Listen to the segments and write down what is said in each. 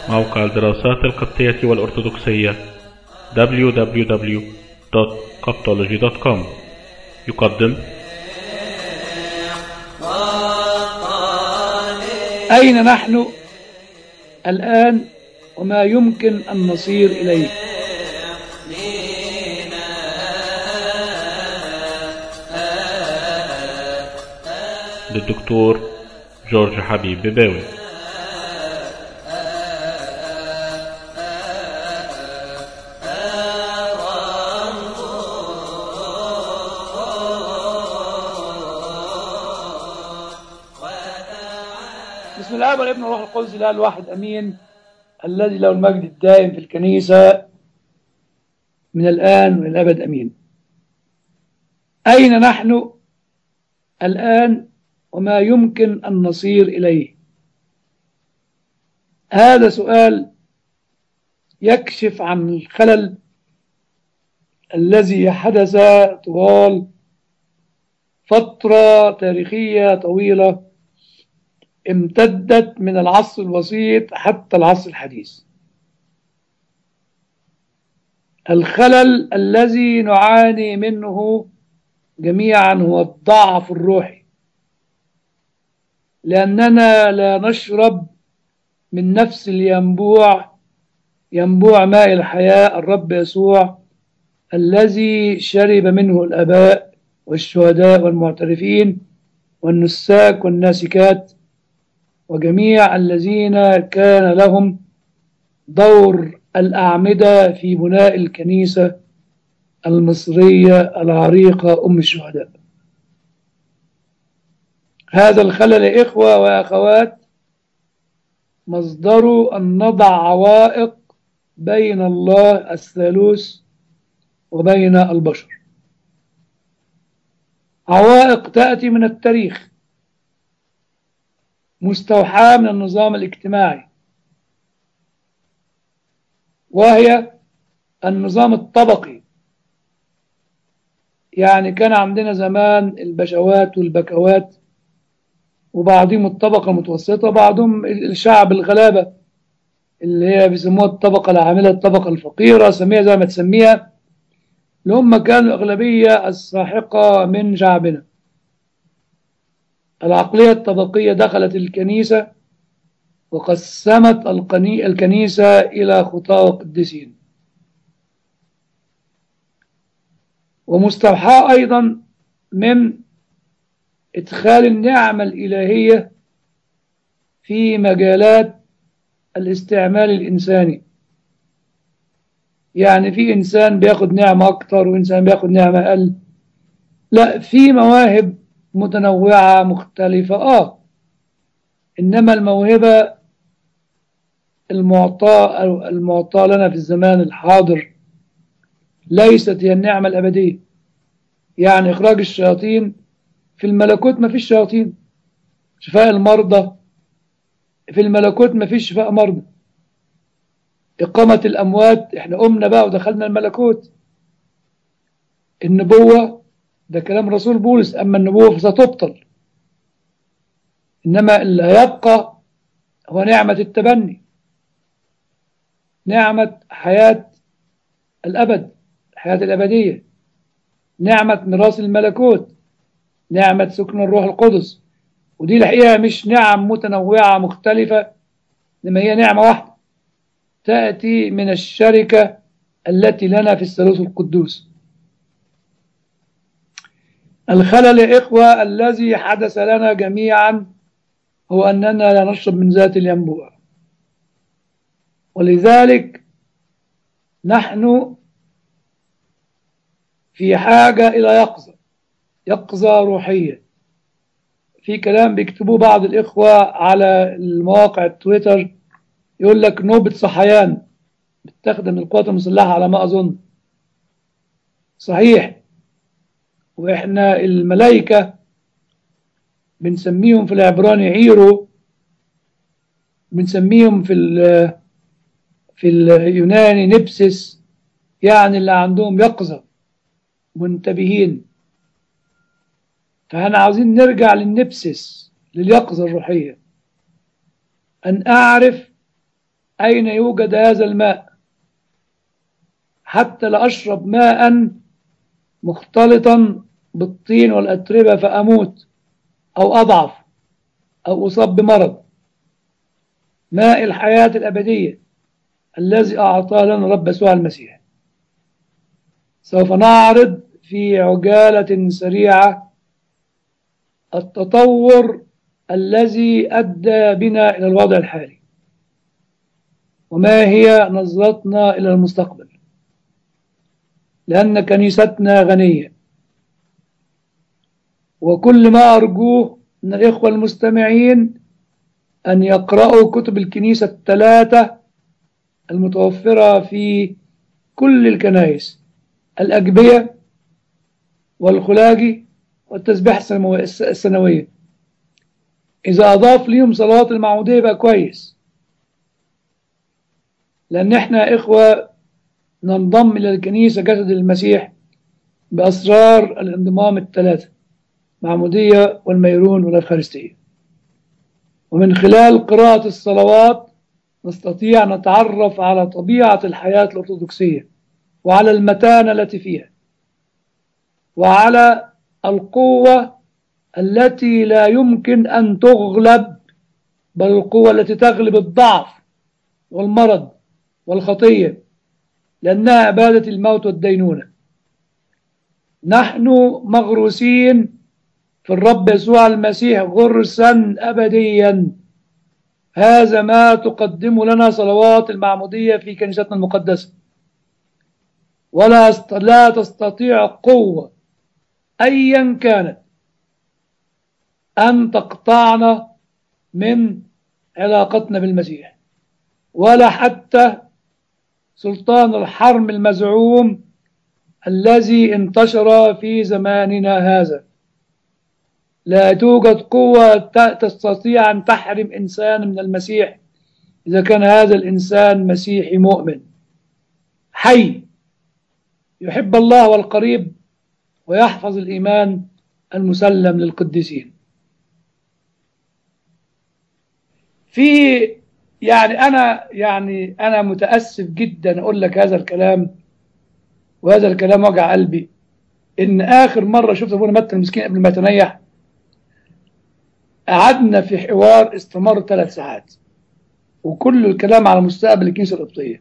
موقع الدراسات القبطية والأرثوذكسية www.coptology.com يقدم أين نحن الآن وما يمكن أن نصير إليه للدكتور جورج حبيب بباوي بسم الله والابن والروح القدس الاله الواحد امين الذي له المجد الدائم في الكنيسه من الان والى الابد امين اين نحن الان وما يمكن ان نصير اليه هذا سؤال يكشف عن الخلل الذي حدث طوال فتره تاريخيه طويله امتدت من العصر الوسيط حتى العصر الحديث الخلل الذي نعاني منه جميعا هو الضعف الروحي لأننا لا نشرب من نفس الينبوع ينبوع ماء الحياة الرب يسوع الذي شرب منه الآباء والشهداء والمعترفين والنساك والناسكات وجميع الذين كان لهم دور الأعمدة في بناء الكنيسة المصرية العريقة أم الشهداء هذا الخلل يا إخوة وأخوات مصدره أن نضع عوائق بين الله الثالوث وبين البشر عوائق تأتي من التاريخ مستوحاة من النظام الاجتماعي وهي النظام الطبقي يعني كان عندنا زمان البشوات والبكوات وبعضهم الطبقة المتوسطة وبعضهم الشعب الغلابة اللي هي بيسموها الطبقة العاملة الطبقة الفقيرة سميها زي ما تسميها اللي هم كانوا الأغلبية الساحقة من شعبنا العقلية الطبقية دخلت الكنيسة وقسمت القني الكنيسة إلى خطاة وقديسين ومستوحاة أيضا من إدخال النعمة الإلهية في مجالات الاستعمال الإنساني يعني في إنسان بياخد نعمة أكتر وإنسان بياخد نعمة أقل لا في مواهب متنوعة مختلفة آه إنما الموهبة المعطاة المعطاة لنا في الزمان الحاضر ليست هي النعمة الأبدية يعني إخراج الشياطين في الملكوت ما فيش شياطين شفاء المرضى في الملكوت ما فيش شفاء مرضى إقامة الأموات إحنا قمنا بقى ودخلنا الملكوت النبوة ده كلام رسول بولس أما النبوة فستبطل إنما اللي هيبقى هو نعمة التبني نعمة حياة الأبد الحياة الأبدية نعمة ميراث الملكوت نعمة سكن الروح القدس ودي الحقيقة مش نعم متنوعة مختلفة إنما هي نعمة واحدة تأتي من الشركة التي لنا في الثالوث القدوس الخلل يا إخوة الذي حدث لنا جميعا هو أننا لا نشرب من ذات الينبوع ولذلك نحن في حاجة إلى يقظة يقظة روحية في كلام بيكتبوه بعض الإخوة على المواقع التويتر يقول لك نوبة صحيان بتستخدم القوات المسلحة على ما أظن صحيح وإحنا الملائكة بنسميهم في العبراني عيرو بنسميهم في في اليوناني نبسس يعني اللي عندهم يقظة منتبهين فاحنا عاوزين نرجع للنبسس لليقظة الروحية أن أعرف أين يوجد هذا الماء حتى لا أشرب ماء مختلطا بالطين والأتربة فأموت أو أضعف أو أصاب بمرض ماء الحياة الأبدية الذي أعطاه لنا رب يسوع المسيح سوف نعرض في عجالة سريعة التطور الذي أدى بنا إلى الوضع الحالي وما هي نظرتنا إلى المستقبل لأن كنيستنا غنية وكل ما أرجوه من الإخوة المستمعين أن يقرأوا كتب الكنيسة الثلاثة المتوفرة في كل الكنائس الأجبية والخلاجي والتسبيح السنوية إذا أضاف ليهم صلوات المعمودية يبقى كويس لأن إحنا إخوة ننضم إلى الكنيسة جسد المسيح بأسرار الانضمام الثلاثة معمودية والميرون والأفخارستية ومن خلال قراءة الصلوات نستطيع أن نتعرف على طبيعة الحياة الأرثوذكسية وعلى المتانة التي فيها وعلى القوة التي لا يمكن أن تغلب بل القوة التي تغلب الضعف والمرض والخطية لأنها عبادة الموت والدينونة نحن مغروسين في الرب يسوع المسيح غرسا أبديا هذا ما تقدم لنا صلوات المعمودية في كنيستنا المقدسة ولا لا تستطيع قوة أيا كانت أن تقطعنا من علاقتنا بالمسيح ولا حتى سلطان الحرم المزعوم الذي انتشر في زماننا هذا لا توجد قوة تستطيع أن تحرم إنسان من المسيح إذا كان هذا الإنسان مسيحي مؤمن حي يحب الله والقريب ويحفظ الإيمان المسلم للقديسين في يعني أنا يعني أنا متأسف جدا أقول لك هذا الكلام وهذا الكلام وجع قلبي إن آخر مرة شفت أبونا متى المسكين قبل ما يتنيح قعدنا في حوار استمر ثلاث ساعات وكل الكلام على مستقبل الكنيسة القبطية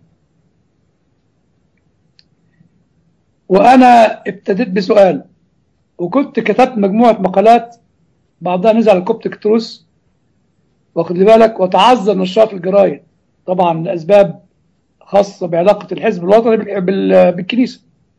وأنا ابتديت بسؤال وكنت كتبت مجموعة مقالات بعضها نزل على الكوبتك تروس واخد لي بالك وتعذر نشرها في الجرايد طبعا لأسباب خاصة بعلاقة الحزب الوطني بالكنيسة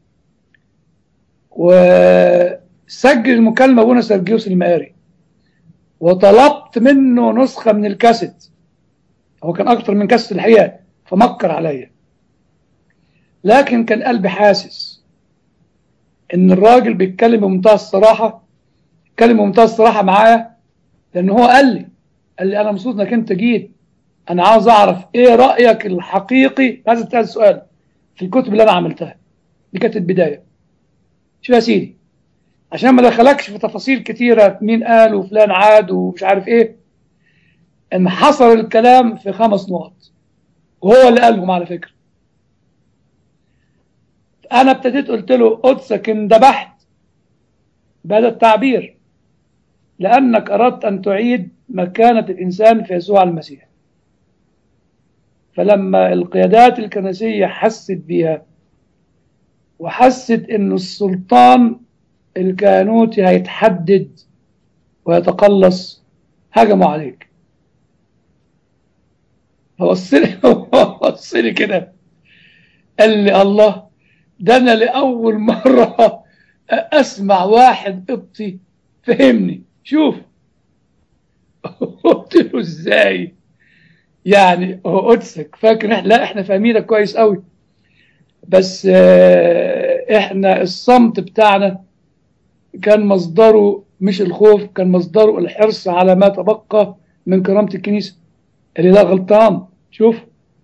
وسجل المكالمة أبونا سرجيوس المقاري وطلبت منه نسخة من الكاسيت هو كان أكتر من كاسيت الحقيقة فمكر عليا لكن كان قلبي حاسس إن الراجل بيتكلم بمنتهى الصراحة اتكلم بمنتهى الصراحة معايا لأن هو قال لي قال لي أنا مبسوط إنك أنت جيت أنا عاوز أعرف إيه رأيك الحقيقي هذا الثالث السؤال في الكتب اللي أنا عملتها دي كانت البداية شوف يا سيدي عشان ما دخلكش في تفاصيل كتيرة مين قال وفلان عاد ومش عارف ايه ان حصر الكلام في خمس نقط وهو اللي قالهم على فكرة انا ابتديت قلت له قدسك اندبحت بهذا التعبير لانك اردت ان تعيد مكانة الانسان في يسوع المسيح فلما القيادات الكنسية حست بيها وحست ان السلطان الكهنوتي هيتحدد ويتقلص هجموا عليك فبصلي بصلي كده قال لي الله ده انا لاول مره اسمع واحد قبطي فهمني شوف قلت له ازاي يعني هو قدسك فاكر احنا لا احنا فاهمينك كويس قوي بس احنا الصمت بتاعنا كان مصدره مش الخوف كان مصدره الحرص على ما تبقى من كرامة الكنيسة اللي ده غلطان شوف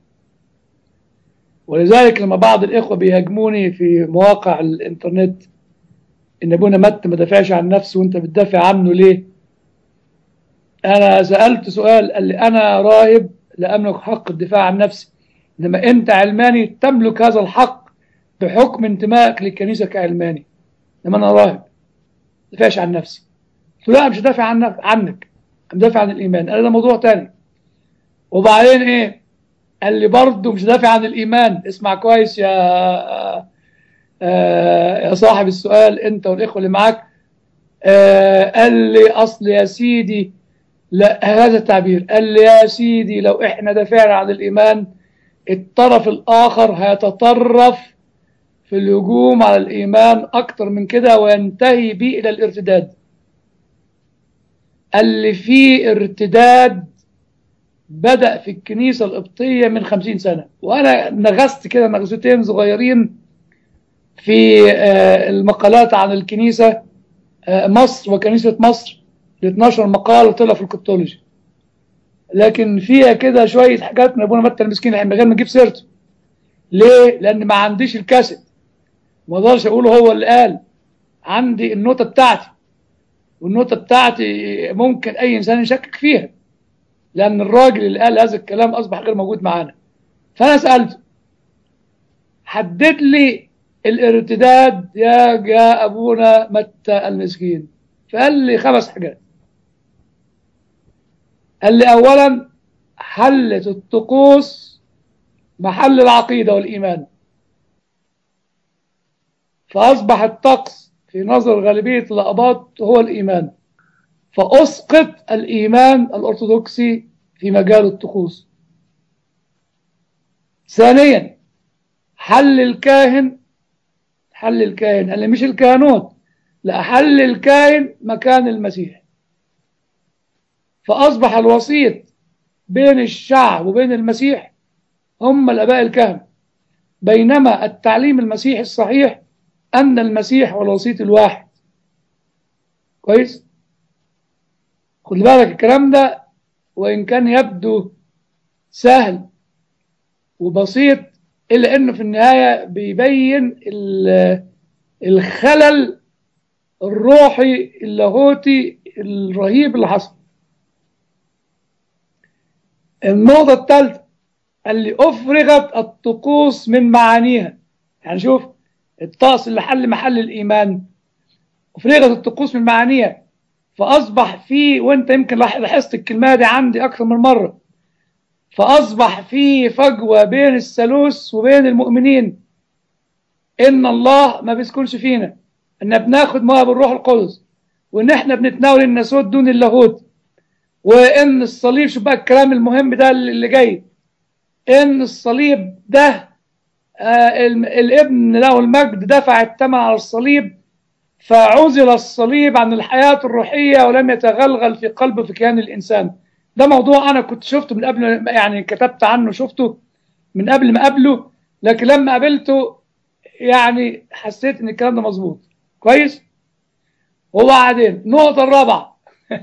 ولذلك لما بعض الإخوة بيهاجموني في مواقع الإنترنت إن أبونا مت ما دافعش عن نفسه وأنت بتدافع عنه ليه؟ أنا سألت سؤال قال لي أنا راهب لا أملك حق الدفاع عن نفسي إنما أنت علماني تملك هذا الحق بحكم انتمائك للكنيسة كعلماني إنما أنا راهب ما دافعش عن نفسي قلت له لا مش دافع عنك عنك أنا دافع عن الإيمان قال ده موضوع تاني وبعدين إيه قال لي برضه مش دافع عن الإيمان اسمع كويس يا آه يا صاحب السؤال أنت والإخوة اللي معاك آه قال لي أصل يا سيدي لا هذا التعبير قال لي يا سيدي لو إحنا دافعنا عن الإيمان الطرف الآخر هيتطرف في الهجوم على الإيمان أكتر من كده وينتهي بيه إلى الارتداد اللي فيه ارتداد بدأ في الكنيسة القبطية من خمسين سنة وأنا نغست كده نغزتين صغيرين في المقالات عن الكنيسة مصر وكنيسة مصر ل 12 مقال طلع في الكتولوجي لكن فيها كده شوية حاجات من أبونا متى المسكين من غير ما نجيب سيرته ليه؟ لأن ما عنديش الكاسيت ما اقدرش أقوله هو اللي قال عندي النوتة بتاعتي والنوتة بتاعتي ممكن أي إنسان يشكك فيها لأن الراجل اللي قال هذا الكلام أصبح غير موجود معانا فأنا سألته حدد لي الارتداد يا جاء أبونا متى المسكين فقال لي خمس حاجات قال لي أولا حلت الطقوس محل العقيدة والإيمان فأصبح الطقس في نظر غالبية الأقباط هو الإيمان فأسقط الإيمان الأرثوذكسي في مجال الطقوس ثانيا حل الكاهن حل الكاهن اللي مش الكهنوت لا حل الكاهن مكان المسيح فأصبح الوسيط بين الشعب وبين المسيح هم الأباء الكهنة بينما التعليم المسيحي الصحيح أن المسيح هو الوسيط الواحد كويس خد بالك الكلام ده وإن كان يبدو سهل وبسيط إلا أنه في النهاية بيبين الخلل الروحي اللاهوتي الرهيب اللي حصل النقطة الثالثة اللي أفرغت الطقوس من معانيها يعني شوف الطقس اللي حل محل الإيمان أفرغت الطقوس من معانيها فأصبح في وأنت يمكن لاحظت الكلمة دي عندي أكثر من مرة فأصبح في فجوة بين الثالوث وبين المؤمنين إن الله ما بيسكنش فينا إن بناخد موهب الروح القدس وإن إحنا بنتناول الناسوت دون اللاهوت وإن الصليب شوف بقى الكلام المهم ده اللي جاي إن الصليب ده آه الابن له المجد دفع الثمن على الصليب فعزل الصليب عن الحياة الروحية ولم يتغلغل في قلب في كيان الإنسان ده موضوع أنا كنت شفته من قبل يعني كتبت عنه شفته من قبل ما قبله لكن لما قابلته يعني حسيت إن الكلام ده مظبوط كويس وبعدين النقطة الرابعة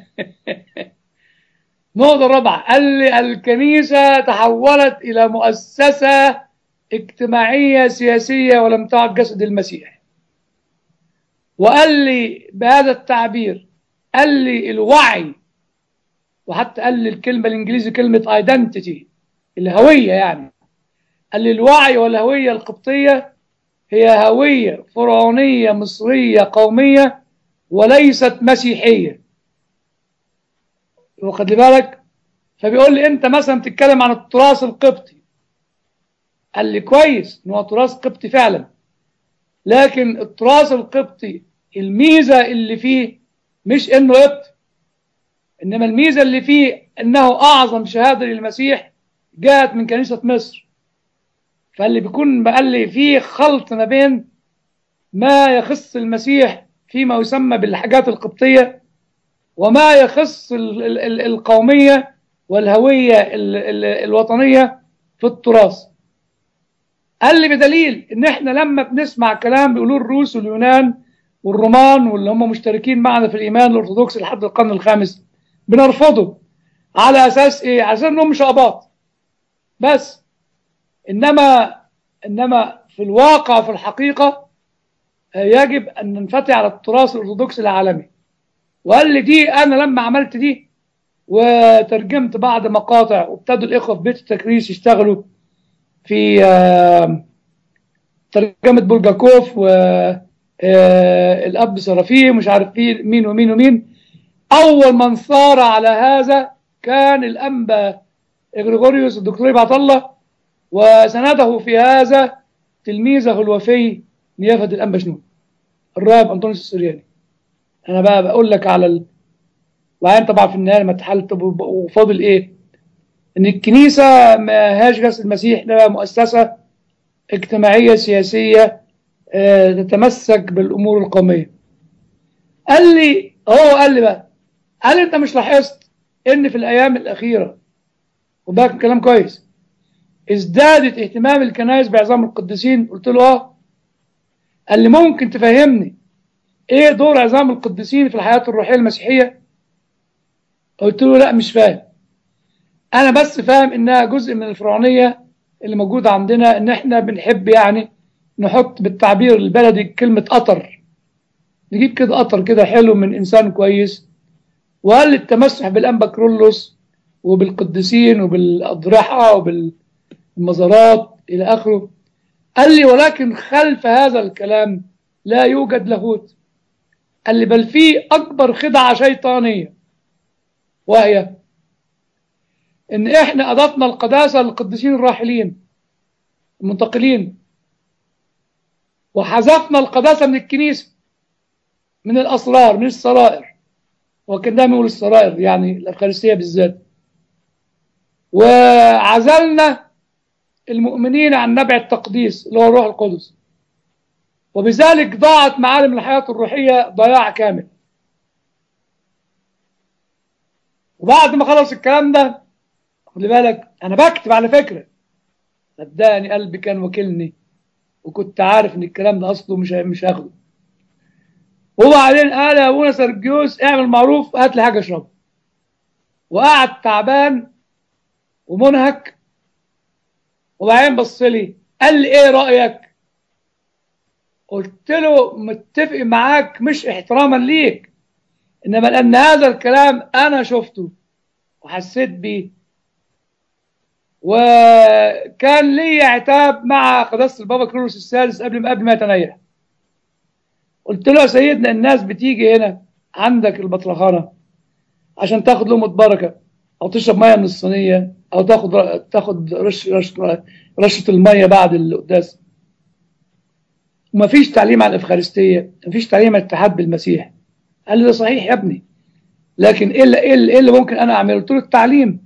النقطة الرابعة قال لي الكنيسة تحولت إلى مؤسسة اجتماعية سياسية ولم تعد جسد المسيح وقال لي بهذا التعبير قال لي الوعي وحتى قال لي الكلمة الإنجليزي كلمة identity الهوية يعني قال لي الوعي والهوية القبطية هي هوية فرعونية مصرية قومية وليست مسيحية واخد لي بالك فبيقول لي انت مثلا تتكلم عن التراث القبطي قال لي كويس ان هو تراث قبطي فعلا لكن التراث القبطي الميزه اللي فيه مش انه قبطي انما الميزه اللي فيه انه اعظم شهاده للمسيح جاءت من كنيسه مصر فاللي بيكون قال لي فيه خلط ما بين ما يخص المسيح فيما يسمى بالحاجات القبطيه وما يخص ال ال ال القوميه والهويه ال ال الوطنيه في التراث قال لي بدليل ان احنا لما بنسمع كلام بيقولوه الروس واليونان والرومان واللي هم مشتركين معنا في الايمان الارثوذكسي لحد القرن الخامس بنرفضه على اساس ايه؟ على اساس انهم مش اباط بس انما انما في الواقع في الحقيقه يجب ان ننفتح على التراث الارثوذكسي العالمي وقال لي دي انا لما عملت دي وترجمت بعض مقاطع وابتدوا الإخوة في بيت التكريس يشتغلوا في آه، ترجمة بولجاكوف والأب سرافيم مش عارف في مين ومين ومين أول من صار على هذا كان الأنبا إغريغوريوس الدكتور بعت الله وسنده في هذا تلميذه الوفي نيافة الأنبا شنو الراهب أنطونيوس السرياني أنا بقى بقول لك على ال... وبعدين طبعا في النهاية لما تحل طب وب- وفاضل إيه؟ إن الكنيسة ما هاش جسد المسيح ده مؤسسة اجتماعية سياسية آه، تتمسك بالأمور القومية قال لي هو قال لي بقى قال لي أنت مش لاحظت إن في الأيام الأخيرة وده كان كلام كويس ازدادت اهتمام الكنائس بعظام القديسين قلت له اه قال لي ممكن تفهمني ايه دور عظام القديسين في الحياة الروحية المسيحية قلت له لا مش فاهم انا بس فاهم انها جزء من الفرعونية اللي موجودة عندنا ان احنا بنحب يعني نحط بالتعبير البلدي كلمة قطر نجيب كده قطر كده حلو من انسان كويس وقال لي التمسح بالانبا كرولوس وبالقديسين وبالاضرحة وبالمزارات الى اخره قال لي ولكن خلف هذا الكلام لا يوجد لاهوت قال لي بل في اكبر خدعه شيطانيه وهي ان احنا اضفنا القداسه للقديسين الراحلين المنتقلين وحذفنا القداسه من الكنيسه من الاسرار من السرائر وكان دايما يقول السرائر يعني الافخارستيه بالذات وعزلنا المؤمنين عن نبع التقديس اللي هو الروح القدس وبذلك ضاعت معالم الحياة الروحية ضياع كامل وبعد ما خلص الكلام ده خلي بالك انا بكتب على فكرة صدقني قلبي كان وكلني وكنت عارف ان الكلام ده اصله مش مش هاخده وبعدين قال يا ابونا سرجيوس اعمل معروف هات لي حاجه اشربها وقعد تعبان ومنهك وبعدين بص لي قال لي ايه رايك قلت له متفق معاك مش احتراما ليك انما لان هذا الكلام انا شفته وحسيت بيه وكان لي عتاب مع قداسه البابا كرولوس السادس قبل ما قبل ما يتنيح قلت له يا سيدنا الناس بتيجي هنا عندك البطرخانه عشان تاخد لقمه بركه او تشرب ميه من الصينيه او تاخد تاخد رش رش رشه الميه بعد القداس ومفيش تعليم عن الافخارستيه مفيش تعليم عن الاتحاد بالمسيح قال لي ده صحيح يا ابني لكن ايه اللي, إيه اللي, إيه اللي ممكن انا اعمله قلت له التعليم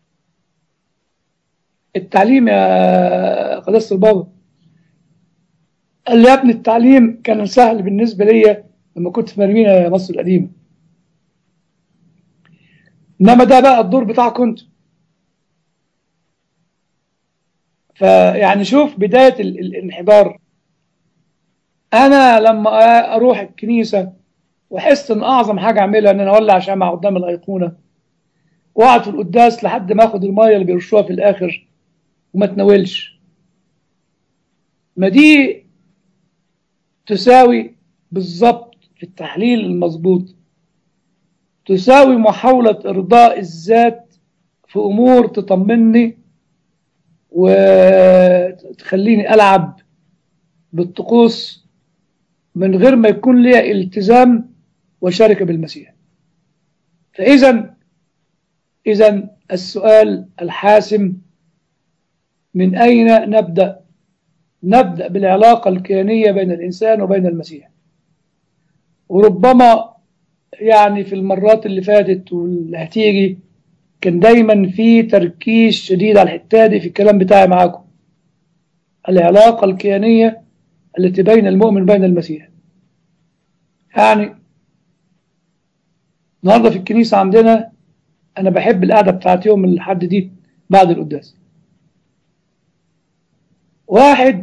التعليم يا قداسه البابا قال لي يا ابني التعليم كان سهل بالنسبه ليا لما كنت في مرمينا مصر القديمه انما ده بقى الدور بتاعكم انتوا فيعني شوف بدايه ال- ال- الانحدار انا لما اروح الكنيسه واحس ان اعظم حاجه اعملها ان انا اولع شمعه قدام الايقونه واقعد في القداس لحد ما اخد الميه اللي بيرشوها في الاخر وما اتناولش ما دي تساوي بالظبط في التحليل المظبوط تساوي محاولة إرضاء الذات في أمور تطمني وتخليني ألعب بالطقوس من غير ما يكون لي التزام وشركة بالمسيح فإذا إذا السؤال الحاسم من أين نبدأ نبدأ بالعلاقة الكيانية بين الإنسان وبين المسيح وربما يعني في المرات اللي فاتت واللي هتيجي كان دايما في تركيز شديد على الحتة دي في الكلام بتاعي معاكم العلاقة الكيانية التي بين المؤمن وبين المسيح يعني النهارده في الكنيسة عندنا أنا بحب القعدة بتاعت يوم الحد دي بعد القداس واحد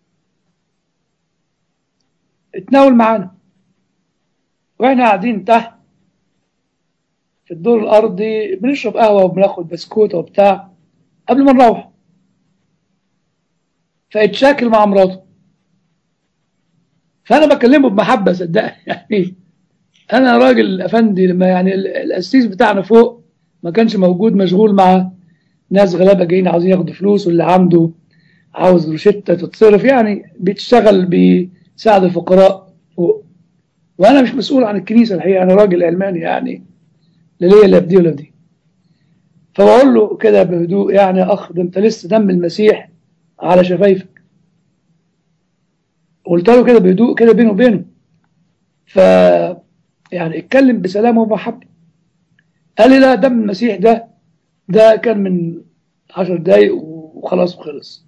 اتناول معانا واحنا قاعدين تحت في الدور الارضي بنشرب قهوه وبناخد بسكوت وبتاع قبل ما نروح فاتشاكل مع مراته فانا بكلمه بمحبه صدقني يعني انا راجل افندي لما يعني ال- القسيس بتاعنا فوق ما كانش موجود مشغول مع ناس غلابة جايين عاوزين ياخدوا فلوس واللي عنده عاوز روشتة تتصرف يعني بيشتغل بيساعد الفقراء و... وانا مش مسؤول عن الكنيسة الحقيقة انا راجل علماني يعني لا ليا لا في دي ولا في دي فبقول له كده بهدوء يعني يا اخ ده انت لسه دم المسيح على شفايفك قلت له كده بهدوء كده بينه وبينه ف يعني اتكلم بسلام ومحبة قال لي لا دم المسيح ده ده كان من عشر دقايق وخلاص وخلص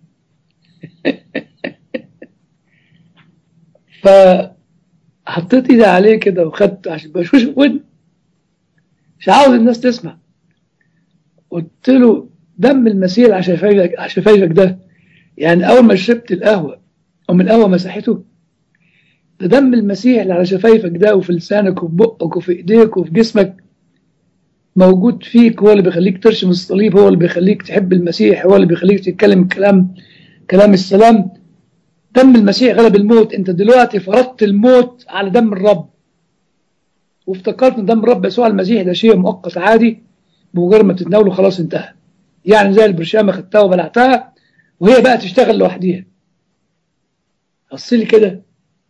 فحطيت ايدي عليه كده وخدت عشان بشوش ودني مش عاوز الناس تسمع قلت له دم المسيح على شفايفك على شفايفك ده يعني اول ما شربت القهوه او من القهوه مسحته ده دم المسيح اللي على شفايفك ده وفي لسانك وفي بقك وفي ايديك وفي جسمك موجود فيك هو اللي بيخليك ترشم الصليب هو اللي بيخليك تحب المسيح هو اللي بيخليك تتكلم كلام كلام السلام دم المسيح غلب الموت انت دلوقتي فرضت الموت على دم الرب وافتكرت ان دم الرب يسوع المسيح ده شيء مؤقت عادي بمجرد ما تتناوله خلاص انتهى يعني زي البرشامه خدتها وبلعتها وهي بقى تشتغل لوحديها بص لي كده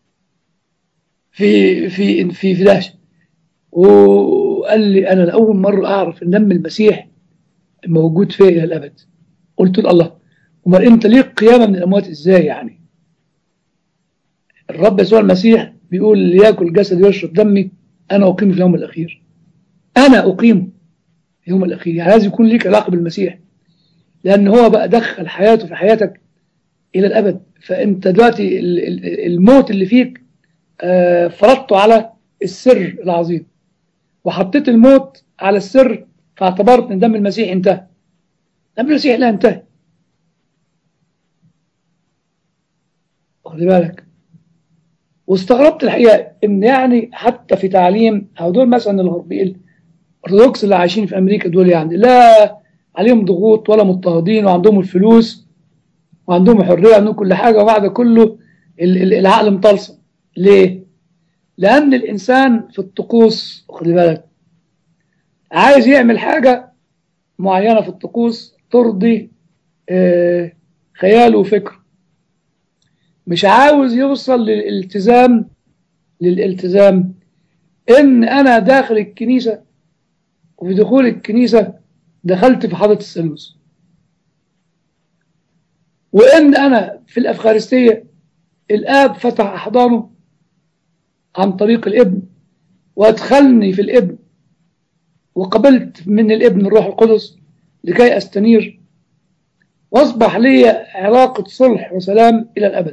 في في في في دهشه وقال لي انا لاول مره اعرف ان دم المسيح موجود فيا الى الابد قلت له الله امال انت ليه قيامه من الاموات ازاي يعني الرب يسوع المسيح بيقول لياكل جسدي ويشرب دمي انا اقيم في اليوم الاخير انا اقيم في اليوم الاخير يعني لازم يكون ليك علاقه بالمسيح لان هو بقى دخل حياته في حياتك الى الابد فانت دلوقتي الموت اللي فيك فرضته على السر العظيم وحطيت الموت على السر فاعتبرت ان دم المسيح انتهى دم المسيح لا انتهى خلي بالك واستغربت الحقيقه ان يعني حتى في تعليم او دول مثلا الغربيين الارثوذكس اللي عايشين في امريكا دول يعني لا عليهم ضغوط ولا مضطهدين وعندهم الفلوس وعندهم حريه وعندهم كل حاجه وبعد كله العقل مطلسم ليه؟ لان الانسان في الطقوس خلي بالك عايز يعمل حاجه معينه في الطقوس ترضي آه خياله وفكره مش عاوز يوصل للالتزام للالتزام ان انا داخل الكنيسة وفي دخول الكنيسة دخلت في حضرة الثالوث وان انا في الافخارستية الاب فتح احضانه عن طريق الابن وادخلني في الابن وقبلت من الابن الروح القدس لكي استنير واصبح لي علاقة صلح وسلام الى الابد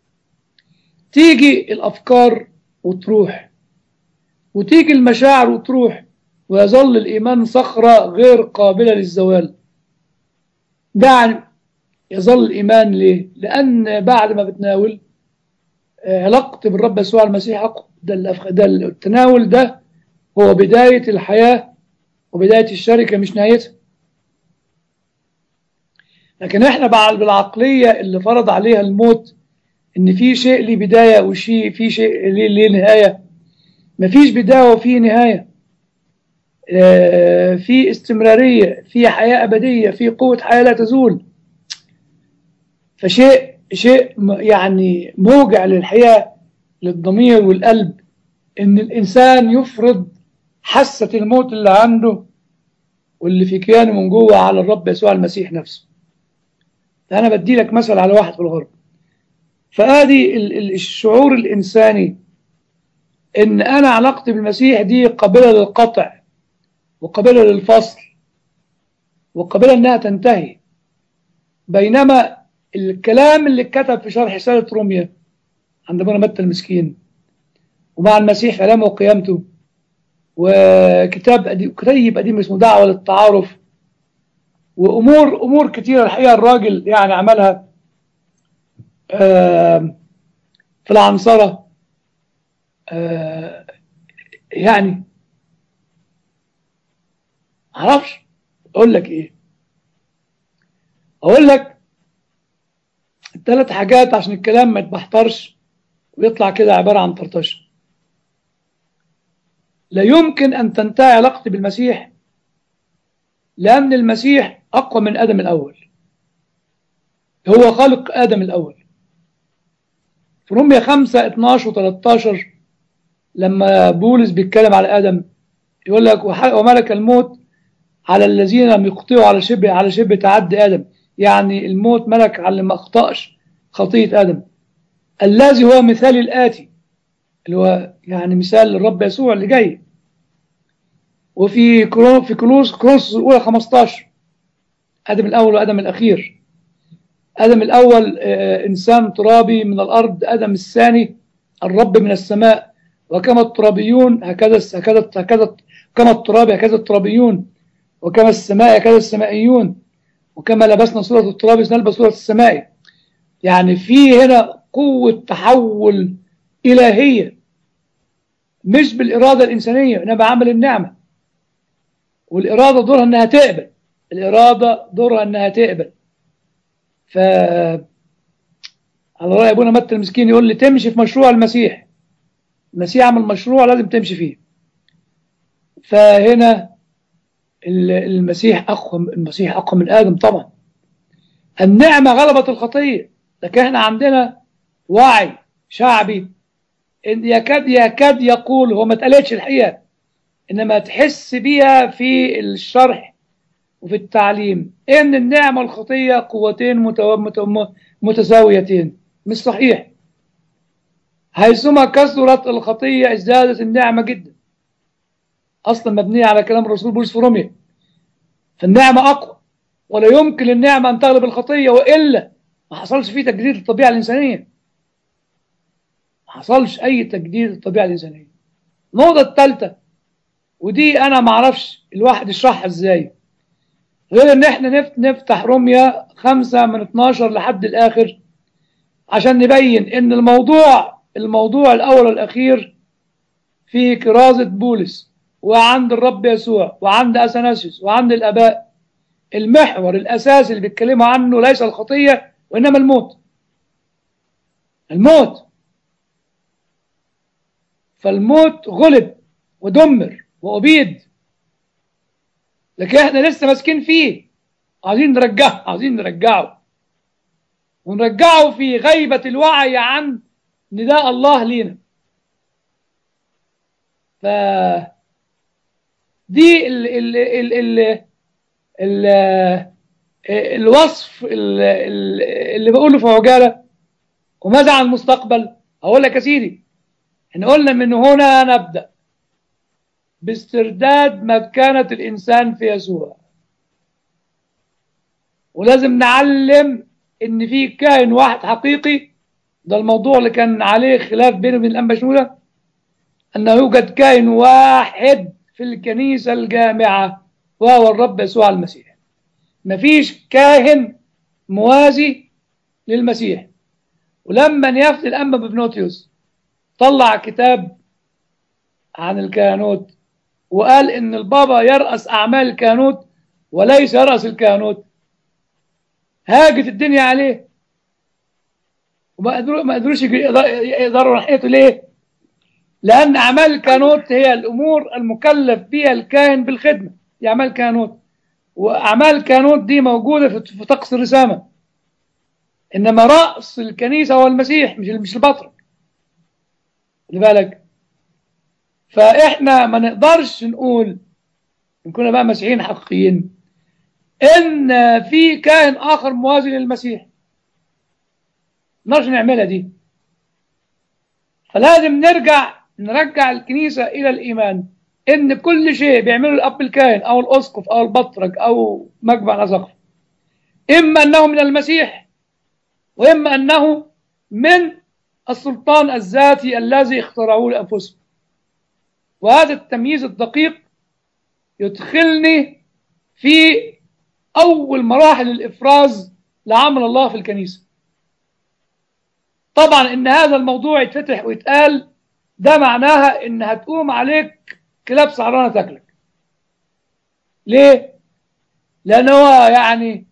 تيجي الأفكار وتروح وتيجي المشاعر وتروح ويظل الإيمان صخرة غير قابلة للزوال يعني يظل الإيمان ليه؟ لأن بعد ما بتناول علاقتي بالرب يسوع المسيح أقوى ده, ده التناول ده هو بداية الحياة وبداية الشركة مش نهايتها لكن احنا بالعقلية اللي فرض عليها الموت ان في شيء ليه بداية وشيء في شيء ليه, ليه نهاية مفيش بداية وفي نهاية في استمرارية في حياة أبدية في قوة حياة لا تزول فشيء شيء يعني موجع للحياة للضمير والقلب ان الانسان يفرض حاسة الموت اللي عنده واللي في كيانه من جوه على الرب يسوع المسيح نفسه فأنا بدي لك مثل على واحد في الغرب فادي الشعور الإنساني إن أنا علاقتي بالمسيح دي قابلة للقطع وقابلة للفصل وقابلة إنها تنتهي بينما الكلام اللي اتكتب في شرح رسالة روميا عند ابونا متى المسكين ومع المسيح كلامه وقيامته وكتاب قديم كتيب قديم اسمه دعوة للتعارف وأمور أمور كتيرة الحقيقة الراجل يعني عملها في العنصرة يعني معرفش أقول لك إيه أقول لك ثلاث حاجات عشان الكلام ما يتبحترش ويطلع كده عبارة عن طرطشة لا يمكن أن تنتهي علاقتي بالمسيح لأن المسيح أقوى من آدم الأول هو خالق آدم الأول في رومية 5 12 و 13 لما بولس بيتكلم على آدم يقول لك وملك الموت على الذين لم يخطئوا على شبه على شبه تعدي آدم يعني الموت ملك على اللي ما أخطأش خطية آدم الذي هو مثال الآتي اللي هو يعني مثال الرب يسوع اللي جاي وفي كرو في كلوس كروس الأولى 15 آدم الأول وآدم الأخير آدم الأول إنسان ترابي من الأرض آدم الثاني الرب من السماء وكما الترابيون هكذا هكذا هكذا كما التراب هكذا الترابيون وكما السماء هكذا السمائيون وكما لبسنا صورة التراب نلبس صورة السماء يعني في هنا قوة تحول إلهية مش بالإرادة الإنسانية إنما بعمل النعمة والإرادة دورها إنها تقبل الإرادة دورها إنها تقبل ف على رأي أبونا متى المسكين يقول لي تمشي في مشروع المسيح المسيح عمل مشروع لازم تمشي فيه فهنا المسيح أقوى المسيح أقوى من آدم طبعا النعمة غلبت الخطية لكن احنا عندنا وعي شعبي إن يكاد يكاد يقول هو ما اتقالتش الحقيقة إنما تحس بيها في الشرح وفي التعليم إن النعمة والخطية قوتين متساويتين مش صحيح حيثما كثرت الخطية ازدادت النعمة جدا أصلا مبنية على كلام الرسول بولس في روميا فالنعمة أقوى ولا يمكن النعمة أن تغلب الخطية وإلا ما حصلش فيه تجديد الطبيعة الإنسانية ما حصلش أي تجديد الطبيعة الإنسانية النقطة الثالثة ودي أنا ما أعرفش الواحد يشرحها إزاي غير إن إحنا نفتح روميا خمسة من 12 لحد الآخر عشان نبين إن الموضوع الموضوع الأول والأخير في كرازة بولس وعند الرب يسوع وعند أثناسيوس وعند الآباء المحور الأساسي اللي بيتكلموا عنه ليس الخطية وإنما الموت الموت فالموت غلب ودمر وأبيد لكن احنا لسه ماسكين فيه عايزين نرجعه عايزين نرجعه ونرجعه في غيبة الوعي عن نداء الله لينا ف دي ال ال ال ال ال الوصف اللي بقوله في عجالة وماذا عن المستقبل أقول لك يا سيدي احنا قلنا من هنا نبدأ باسترداد مكانة الإنسان في يسوع ولازم نعلم إن في كائن واحد حقيقي ده الموضوع اللي كان عليه خلاف بينه وبين الأنبا شنودة أنه يوجد كائن واحد في الكنيسة الجامعة وهو الرب يسوع المسيح مفيش كاهن موازي للمسيح ولما يفتي الأنبا ببنوتيوس طلع كتاب عن الكهنوت وقال إن البابا يرأس أعمال الكهنوت وليس يرأس الكهنوت هاجت الدنيا عليه وما قدروا ما قدروش يقدروا ناحيته ليه؟ لأن أعمال الكهنوت هي الأمور المكلف بها الكاهن بالخدمة دي أعمال الكهنوت وأعمال الكهنوت دي موجودة في طقس الرسامة إنما رأس الكنيسة هو المسيح مش مش البطرك خلي بالك فإحنا ما نقدرش نقول إن كنا بقى مسيحيين حقيقيين إن في كاهن آخر موازي للمسيح نقدرش نعملها دي فلازم نرجع نرجع الكنيسة إلى الإيمان إن كل شيء بيعمله الأب الكاهن أو الأسقف أو البطرك أو مجمع الأساقفة إما أنه من المسيح وإما أنه من السلطان الذاتي الذي اخترعوه لأنفسهم وهذا التمييز الدقيق يدخلني في أول مراحل الإفراز لعمل الله في الكنيسة طبعا إن هذا الموضوع يتفتح ويتقال ده معناها إن هتقوم عليك كلاب سعرانة تاكلك ليه؟ لأن هو يعني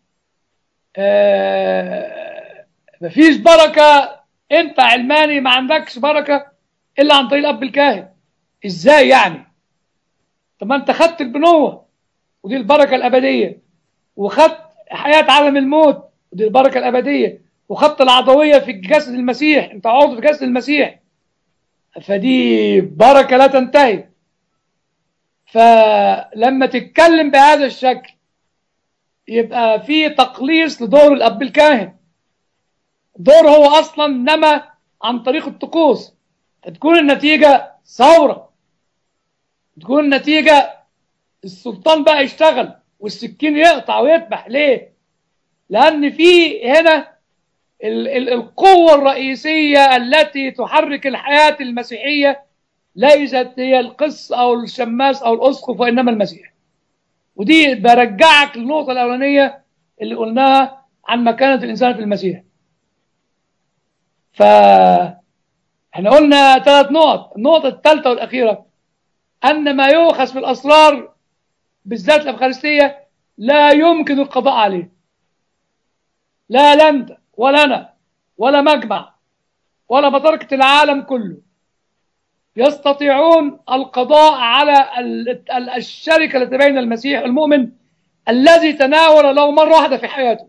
آه مفيش بركة أنت علماني ما عندكش بركة إلا عن طريق الأب الكاهن إزاي يعني؟ طب ما أنت خدت البنوة ودي البركة الأبدية وخدت حياة عالم الموت ودي البركة الأبدية وخدت العضوية في جسد المسيح انت عضو في جسد المسيح فدي بركة لا تنتهي فلما تتكلم بهذا الشكل يبقى في تقليص لدور الأب الكاهن دور هو أصلا نما عن طريق الطقوس تكون النتيجة ثورة تكون النتيجة السلطان بقى يشتغل والسكين يقطع ويذبح ليه؟ لأن في هنا ال ال القوة الرئيسية التي تحرك الحياة المسيحية ليست هي القس أو الشماس أو الأسقف وإنما المسيح ودي برجعك للنقطة الأولانية اللي قلناها عن مكانة الإنسان في المسيح ف احنا قلنا ثلاث نقط النقطة الثالثة والأخيرة أن ما يؤخذ في الأسرار بالذات الأفخارستية لا يمكن القضاء عليه لا لا أنت ولا أنا ولا مجمع ولا بطركة العالم كله يستطيعون القضاء على الشركة التي بين المسيح المؤمن الذي تناول له مرة واحدة في حياته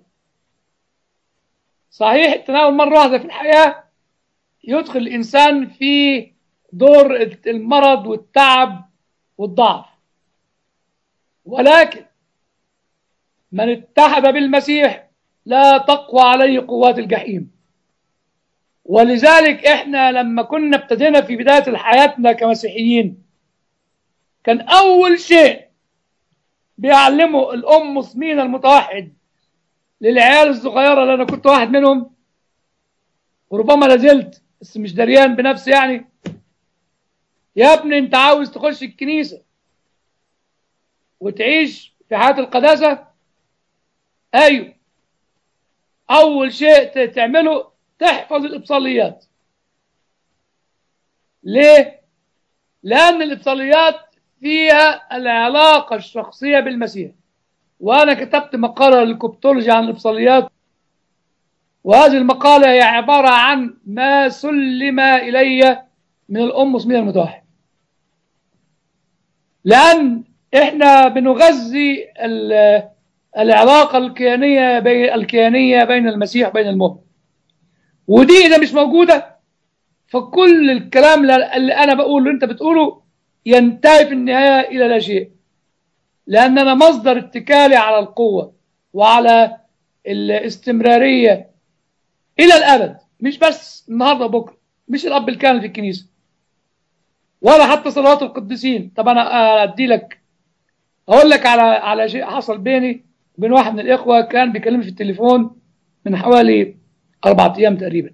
صحيح التناول مرة واحدة في الحياة يدخل الإنسان في دور المرض والتعب والضعف ولكن من اتحد بالمسيح لا تقوى عليه قوات الجحيم ولذلك احنا لما كنا ابتدينا في بداية حياتنا كمسيحيين كان أول شيء بيعلمه الأم مسمين المتوحد للعيال الصغيرة اللي أنا كنت واحد منهم وربما لازلت بس مش دريان بنفسي يعني يا ابني انت عاوز تخش الكنيسة وتعيش في حياة القداسة ايوه اول شيء تعمله تحفظ الابصاليات ليه لان الابصاليات فيها العلاقة الشخصية بالمسيح وانا كتبت مقالة للكوبتولوجي عن الابصاليات وهذه المقالة هي عبارة عن ما سلم إلي من الأم مسمية المتوحد لأن إحنا بنغذي العلاقة الكيانية بين الكيانية بين المسيح وبين المؤمن ودي إذا مش موجودة فكل الكلام اللي أنا بقوله اللي أنت بتقوله ينتهي في النهاية إلى لا شيء لأن أنا مصدر اتكالي على القوة وعلى الاستمرارية إلى الأبد مش بس النهاردة بكرة مش الأب الكامل في الكنيسة ولا حتى صلوات القديسين طب أنا أدي لك أقول لك على على شيء حصل بيني وبين واحد من الإخوة كان بيكلمني في التليفون من حوالي أربعة أيام تقريبا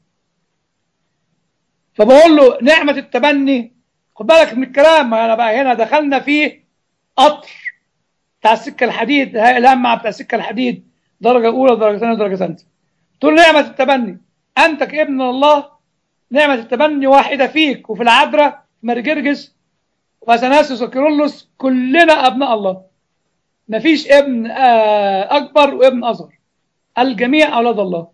فبقول له نعمة التبني خد بالك من الكلام ما أنا بقى هنا دخلنا في قطر بتاع السكة الحديد هاي الهمة بتاع السكة الحديد درجة أولى درجة ثانية درجة ثالثة تقول نعمة التبني أنت كابن الله نعمة التبني واحدة فيك وفي العذراء مرجرجس وأثناسيوس وكيرلس كلنا أبناء الله مفيش ابن أكبر وابن أصغر الجميع أولاد الله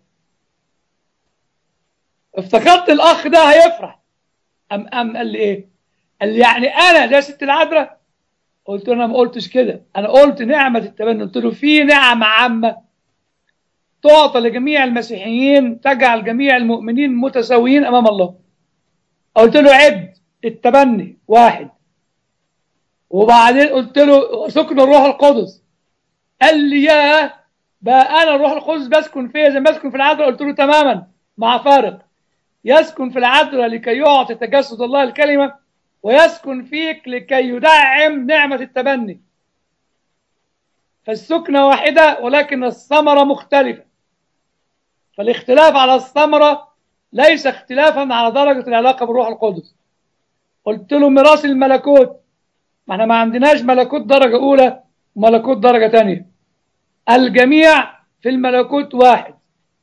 افتكرت الأخ ده هيفرح أم أم قال لي إيه؟ قال لي يعني أنا ده ست العذراء قلت له أنا ما قلتش كده أنا قلت نعمة التبني قلت له في نعمة عامة تعطى لجميع المسيحيين تجعل جميع المؤمنين متساويين أمام الله قلت له عد التبني واحد وبعدين قلت له سكن الروح القدس قال لي يا بقى انا الروح القدس بسكن فيا زي ما بسكن في العذراء قلت له تماما مع فارق يسكن في العذراء لكي يعطي تجسد الله الكلمه ويسكن فيك لكي يدعم نعمه التبني فالسكنه واحده ولكن الثمره مختلفه فالاختلاف على الثمره ليس اختلافا على درجه العلاقه بالروح القدس قلت له ميراث الملكوت ما احنا ما عندناش ملكوت درجة أولى وملكوت درجة تانية الجميع في الملكوت واحد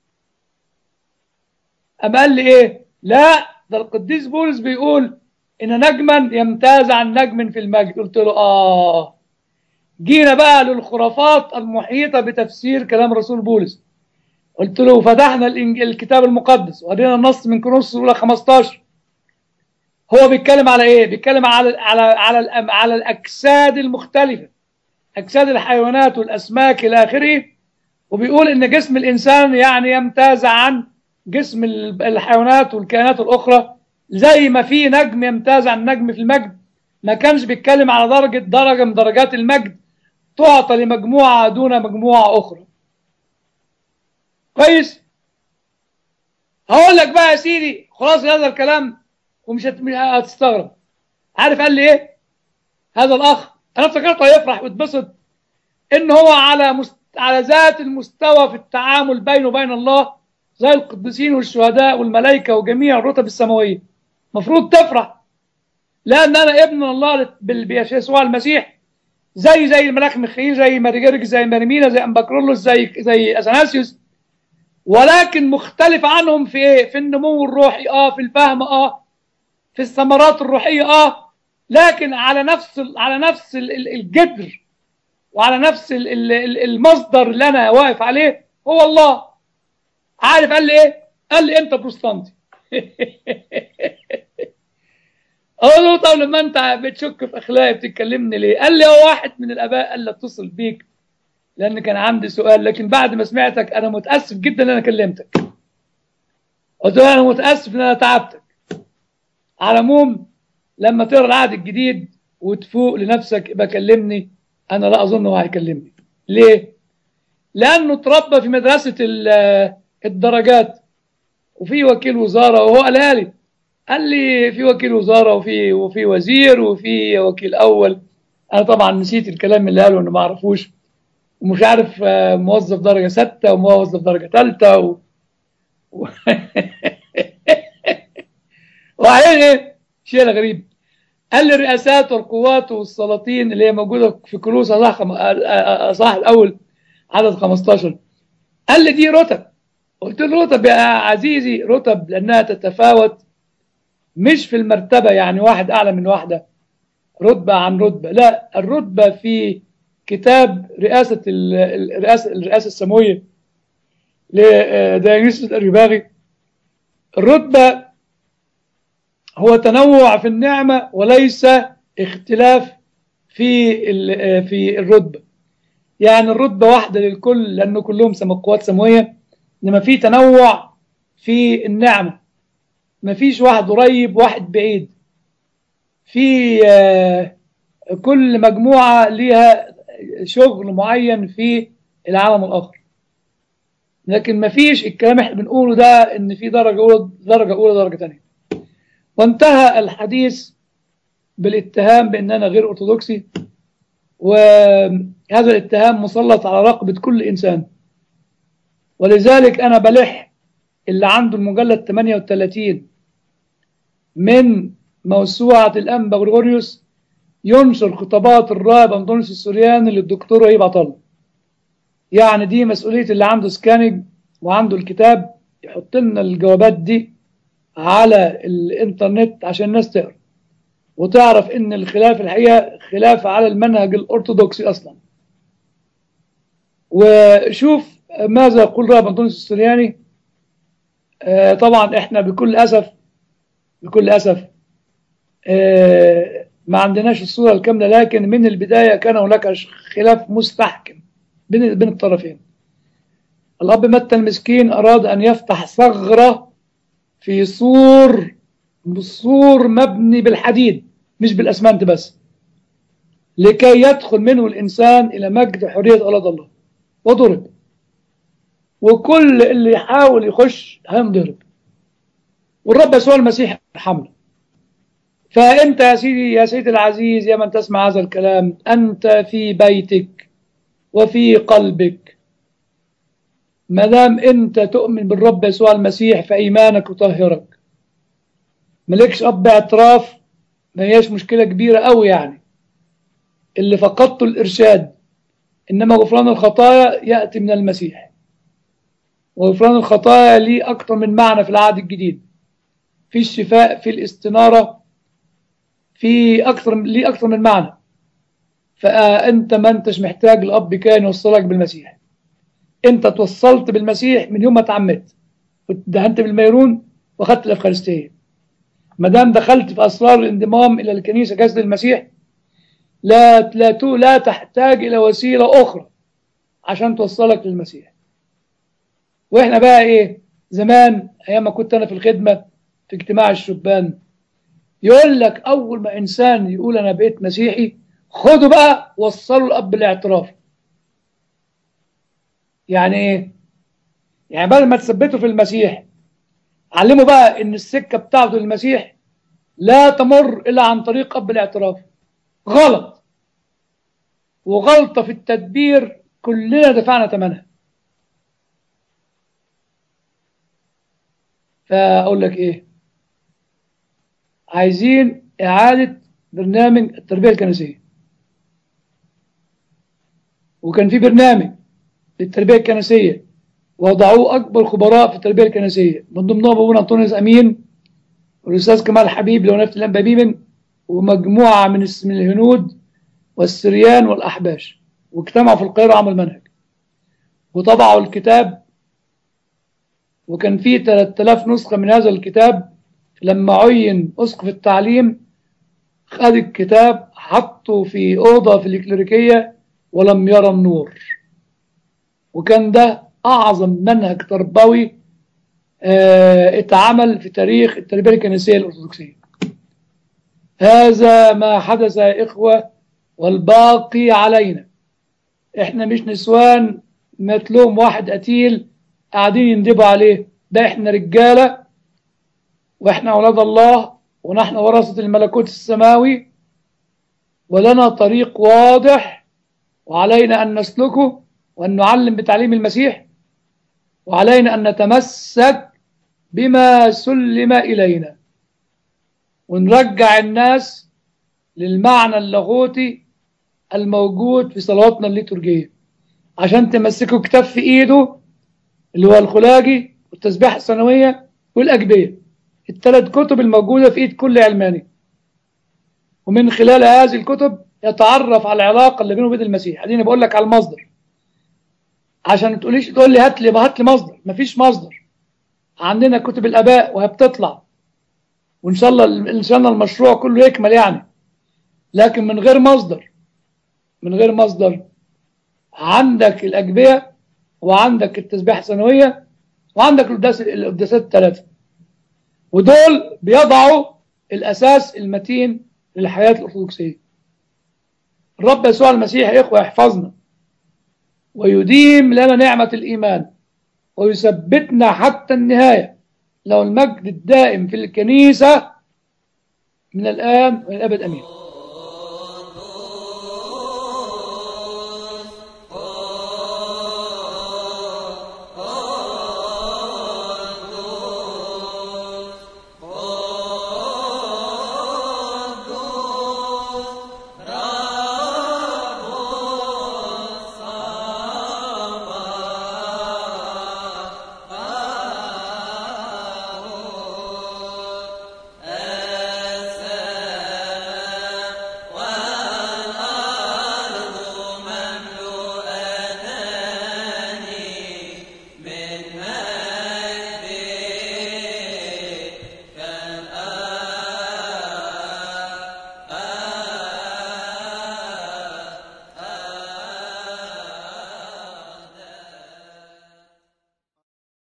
أما قال لي إيه لا ده القديس بولس بيقول إن نجما يمتاز عن نجم في المجد قلت له آه جينا بقى للخرافات المحيطة بتفسير كلام رسول بولس قلت له فتحنا الكتاب المقدس وقرينا النص من كورنثوس الاولى 15 هو بيتكلم على ايه بيتكلم على على على على الاجساد المختلفه أجساد الحيوانات والأسماك إلى آخره وبيقول إن جسم الإنسان يعني يمتاز عن جسم الحيوانات والكائنات الأخرى زي ما في نجم يمتاز عن نجم في المجد ما كانش بيتكلم على درجة درجة من درجات المجد تعطى لمجموعة دون مجموعة أخرى كويس هقول لك بقى يا سيدي خلاص هذا الكلام ومش هتستغرب عارف قال لي ايه هذا الاخ انا افتكرته هيفرح ويتبسط ان هو على مست... على ذات المستوى في التعامل بينه وبين الله زي القديسين والشهداء والملائكه وجميع الرتب السماويه المفروض تفرح لان انا ابن الله بيسوع المسيح زي زي الملاك ميخائيل زي ماريجرج زي ماريمينا زي امباكرولوس زي زي اثناسيوس ولكن مختلف عنهم في ايه في النمو الروحي اه في الفهم اه في الثمرات الروحيه اه لكن على نفس على نفس الجدر وعلى نفس المصدر اللي انا واقف عليه هو الله عارف قال لي ايه قال لي انت بروستانتي اقول له طب لما انت بتشك في اخلاقي بتتكلمني ليه قال لي هو واحد من الاباء قال لي اتصل بيك لان كان عندي سؤال لكن بعد ما سمعتك انا متاسف جدا ان انا كلمتك قلت له انا متاسف ان انا تعبتك على العموم لما تقرا العهد الجديد وتفوق لنفسك يبقى كلمني انا لا اظن هو هيكلمني ليه لانه اتربى في مدرسه الدرجات وفي وكيل وزاره وهو قالها لي قال لي في وكيل وزاره وفي وفي وزير وفي وكيل اول انا طبعا نسيت الكلام اللي قاله انه ما اعرفوش ومش عارف موظف درجه سته وموظف درجه ثالثه و... و... وبعدين ايه شيء غريب قال لي الرئاسات والقوات والسلاطين اللي هي موجوده في كلوس اصح اصح الاول عدد 15 قال لي دي رتب قلت له رتب يا عزيزي رتب لانها تتفاوت مش في المرتبه يعني واحد اعلى من واحده رتبه عن رتبه لا الرتبه في كتاب رئاسه الرئاسه الرئاسه السماويه لديانيسوس الرباغي الرتبه هو تنوع في النعمة وليس اختلاف في في الرتبة يعني الرتبة واحدة للكل لأنه كلهم قوات سماوية إنما في تنوع في النعمة ما فيش واحد قريب واحد بعيد في كل مجموعة ليها شغل معين في العالم الآخر لكن ما فيش الكلام احنا بنقوله ده ان في درجة أولى درجة أولى درجة ثانية وانتهى الحديث بالاتهام بان انا غير ارثوذكسي وهذا الاتهام مسلط على رقبه كل انسان ولذلك انا بلح اللي عنده المجلد 38 من موسوعه الانبا غريغوريوس ينشر خطابات الراهب انطونيوس السورياني للدكتور وهيب عطله يعني دي مسؤوليه اللي عنده سكاننج وعنده الكتاب يحط لنا الجوابات دي على الانترنت عشان الناس تقرا وتعرف ان الخلاف الحقيقه خلاف على المنهج الارثوذكسي اصلا وشوف ماذا يقول راب انطونيوس السرياني آه طبعا احنا بكل اسف بكل اسف آه ما عندناش الصوره الكامله لكن من البدايه كان هناك خلاف مستحكم بين بين الطرفين الاب متى المسكين اراد ان يفتح ثغره في سور سور مبني بالحديد مش بالاسمنت بس لكي يدخل منه الانسان الى مجد حريه اولاد الله وضرب وكل اللي يحاول يخش هينضرب والرب يسوع المسيح يرحمنا فانت يا سيدي يا سيدي العزيز يا من تسمع هذا الكلام انت في بيتك وفي قلبك ما دام انت تؤمن بالرب يسوع المسيح فايمانك يطهرك مالكش اب اعتراف ما هياش مشكله كبيره قوي يعني اللي فقدته الارشاد انما غفران الخطايا ياتي من المسيح وغفران الخطايا ليه اكتر من معنى في العهد الجديد في الشفاء في الاستناره في اكثر ليه اكثر من معنى فانت ما انتش محتاج لاب كان يوصلك بالمسيح انت توصلت بالمسيح من يوم ما اتعمدت ودهنت بالميرون واخدت الافخارستيه ما دام دخلت في اسرار الانضمام الى الكنيسه جسد المسيح لا لا تو- لا تحتاج إلى وسيلة أخرى عشان توصلك للمسيح وإحنا بقى إيه زمان أيام ما كنت أنا في الخدمة في اجتماع الشبان يقول لك أول ما إنسان يقول أنا بقيت مسيحي خدوا بقى وصلوا الأب الاعتراف يعني إيه؟ يعني بدل ما تثبتوا في المسيح علموا بقى إن السكة بتاعته للمسيح لا تمر إلا عن طريق أب الاعتراف غلط وغلطة في التدبير كلنا دفعنا ثمنها فأقول لك إيه عايزين إعادة برنامج التربية الكنسية وكان في برنامج للتربية الكنسية وضعوه أكبر خبراء في التربية الكنسية من ضمنهم أبونا أنطونيوس أمين والأستاذ كمال حبيب لو نفت الأنبا بيمن ومجموعة من الس- من الهنود والسريان والأحباش واجتمعوا في القاهرة عمل منهج وطبعوا الكتاب وكان فيه 3000 نسخة من هذا الكتاب لما عين أسقف التعليم خد الكتاب حطه في أوضة في الإكليريكية ولم يرى النور وكان ده أعظم منهج تربوي آه، اتعمل في تاريخ التربية الكنسية الأرثوذكسية هذا ما حدث يا إخوة والباقي علينا إحنا مش نسوان متلوم واحد قتيل قاعدين يندبوا عليه ده إحنا رجالة وإحنا أولاد الله ونحن ورثة الملكوت السماوي ولنا طريق واضح وعلينا أن نسلكه وأن نعلم بتعليم المسيح وعلينا أن نتمسك بما سلم إلينا ونرجع الناس للمعنى اللاهوتي الموجود في صلواتنا الليتورجية عشان تمسكوا كتاب في إيده اللي هو الخلاجي والتسبيحة السنوية والأجبية الثلاث كتب الموجودة في إيد كل علماني ومن خلال هذه الكتب يتعرف على العلاقة اللي بينه وبين المسيح اديني بقول لك على المصدر عشان ما تقوليش تقول لي هات لي هات لي مصدر مفيش مصدر عندنا كتب الاباء وهي بتطلع وان شاء الله ان شاء الله المشروع كله يكمل يعني لكن من غير مصدر من غير مصدر عندك الاجبيه وعندك التسبيحه السنويه وعندك القداس القداسات الثلاثه ودول بيضعوا الاساس المتين للحياه الارثوذكسيه الرب يسوع المسيح يا اخوه يحفظنا ويديم لنا نعمة الإيمان ويثبتنا حتى النهاية له المجد الدائم في الكنيسة من الآن والأبد أمين